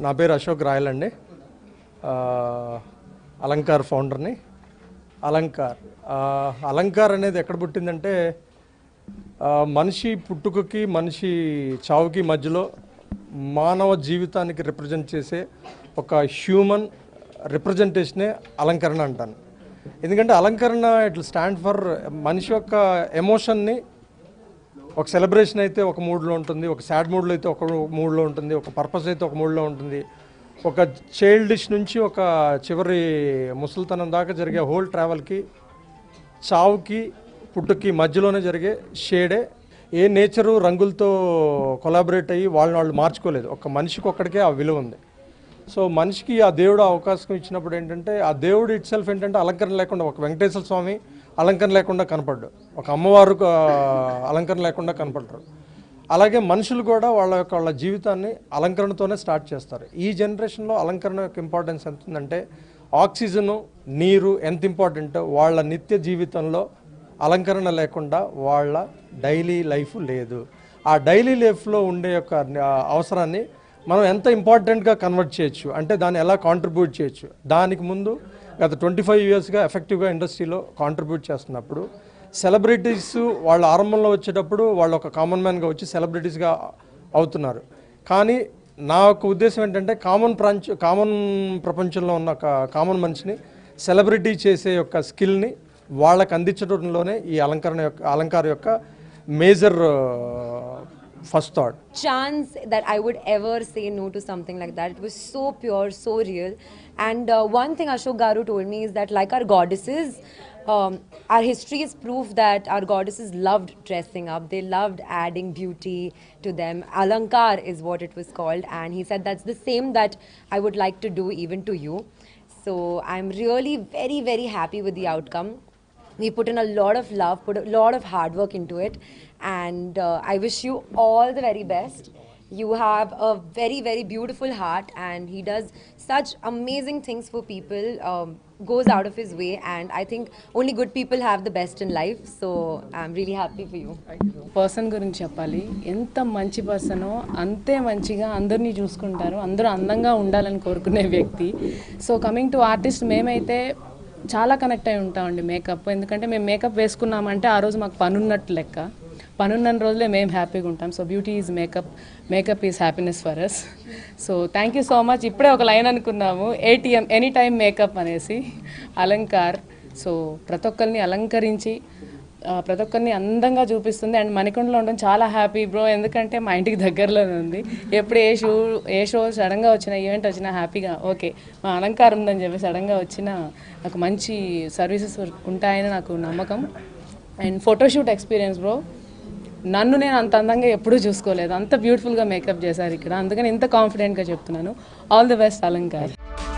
నా పేరు అశోక్ రాయల్ అండి ఆ, అలంకార్ ఫౌండర్ని అలంకార్ ఆ, అలంకార్ అనేది ఎక్కడ పుట్టిందంటే ఆ, మనిషి పుట్టుకకి మనిషి చావుకి మధ్యలో మానవ జీవితానికి రిప్రజెంట్ చేసే ఒక హ్యూమన్ రిప్రజెంటేషనే అలంకరణ అంటాను ఎందుకంటే అలంకరణ ఇట్లా స్టాండ్ ఫర్ మనిషి యొక్క ఎమోషన్ని ఒక సెలబ్రేషన్ అయితే ఒక మూడ్లో ఉంటుంది ఒక సాడ్ మూడ్లో అయితే ఒక మూడ్లో ఉంటుంది ఒక పర్పస్ అయితే ఒక మూడ్లో ఉంటుంది ఒక చైల్డిష్ నుంచి ఒక చివరి ముసలితనం దాకా జరిగే హోల్ ట్రావెల్కి చావుకి పుట్టుకి మధ్యలోనే జరిగే షేడే ఏ నేచరు రంగులతో కొలాబరేట్ అయ్యి వాళ్ళని వాళ్ళు మార్చుకోలేదు ఒక మనిషికి ఒక్కడికే ఆ విలువ ఉంది సో మనిషికి ఆ దేవుడు అవకాశం ఇచ్చినప్పుడు ఏంటంటే ఆ దేవుడు ఇట్ సెల్ఫ్ ఏంటంటే అలంకరణ లేకుండా ఒక వెంకటేశ్వర స్వామి అలంకరణ లేకుండా కనపడ్డు ఒక అమ్మవారు ఆ, అలంకరణ లేకుండా కనపడరు అలాగే మనుషులు కూడా వాళ్ళ యొక్క వాళ్ళ జీవితాన్ని అలంకరణతోనే స్టార్ట్ చేస్తారు ఈ జనరేషన్లో అలంకరణ యొక్క ఇంపార్టెన్స్ ఎంత ఉందంటే ఆక్సిజను నీరు ఎంత ఇంపార్టెంట్ వాళ్ళ నిత్య జీవితంలో అలంకరణ లేకుండా వాళ్ళ డైలీ లైఫ్ లేదు ఆ డైలీ లైఫ్లో ఉండే యొక్క ఆ, అవసరాన్ని మనం ఎంత ఇంపార్టెంట్గా కన్వర్ట్ చేయొచ్చు అంటే దాన్ని ఎలా కాంట్రిబ్యూట్ చేయొచ్చు దానికి ముందు గత ట్వంటీ ఫైవ్ ఇయర్స్గా ఎఫెక్టివ్గా ఇండస్ట్రీలో కాంట్రిబ్యూట్ చేస్తున్నప్పుడు సెలబ్రిటీస్ వాళ్ళ ఆరంభంలో వచ్చేటప్పుడు వాళ్ళు ఒక కామన్ మ్యాన్గా వచ్చి సెలబ్రిటీస్గా అవుతున్నారు కానీ నా యొక్క ఉద్దేశం ఏంటంటే కామన్ ప్రాంచ కామన్ ప్రపంచంలో ఉన్న ఒక కామన్ మనిషిని సెలబ్రిటీ చేసే యొక్క స్కిల్ని వాళ్ళకి అందించడంలోనే ఈ అలంకరణ యొక్క అలంకార యొక్క major first thought chance that I would ever say no to something like that. It was so pure, so real. And uh, one thing Ashok Garu told me is that, like our goddesses, um, our history is proof that our goddesses loved dressing up. They loved adding beauty to them. Alankar is what it was called. And he said that's the same that I would like to do even to you. So I'm really very, very happy with the outcome we put in a lot of love put a lot of hard work into it and uh, i wish you all the very best you have a very very beautiful heart and he does such amazing things for people um, goes out of his way and i think only good people have the best in life so i'm really happy for you person గురించి చెప్పాలి ఎంత మంచి పర్సనో అంతే మంచిగా అందరినీ చూసుకుంటారు అందరూ అందంగా ఉండాలని కోరుకునే వ్యక్తి సో కమింగ్ టు ఆర్టిస్ట్ మేమైతే చాలా కనెక్ట్ అయి ఉంటామండి మేకప్ ఎందుకంటే మేము మేకప్ వేసుకున్నామంటే ఆ రోజు మాకు పనున్నట్టు లెక్క పనున్న రోజులే మేము హ్యాపీగా ఉంటాం so beauty is makeup makeup is happiness for us so thank you so much ఇప్పుడే ఒక లైన్ అనుకున్నాము ఏటీఎం ఎనీ టైం మేకప్ అనేసి అలంకార్ సో ప్రతి ఒక్కరిని అలంకరించి ఆ, ప్రతి ఒక్కరిని అందంగా చూపిస్తుంది అండ్ మణికొండలో ఉండడం చాలా హ్యాపీ బ్రో ఎందుకంటే మా ఇంటికి దగ్గరలోనే ఉంది ఎప్పుడు ఏ షో ఏ షో సడన్గా వచ్చిన ఈవెంట్ వచ్చినా హ్యాపీగా ఓకే మా అలంకారం ఉందని చెప్పి సడన్గా వచ్చిన నాకు మంచి సర్వీసెస్ ఉంటాయని నాకు నమ్మకం అండ్ ఫోటోషూట్ ఎక్స్పీరియన్స్ బ్రో నన్ను నేను అంత అందంగా ఎప్పుడూ చూసుకోలేదు అంత బ్యూటిఫుల్గా మేకప్ చేశారు ఇక్కడ అందుకని ఇంత కాన్ఫిడెంట్గా చెప్తున్నాను ఆల్ ది బెస్ట్ అలంకార్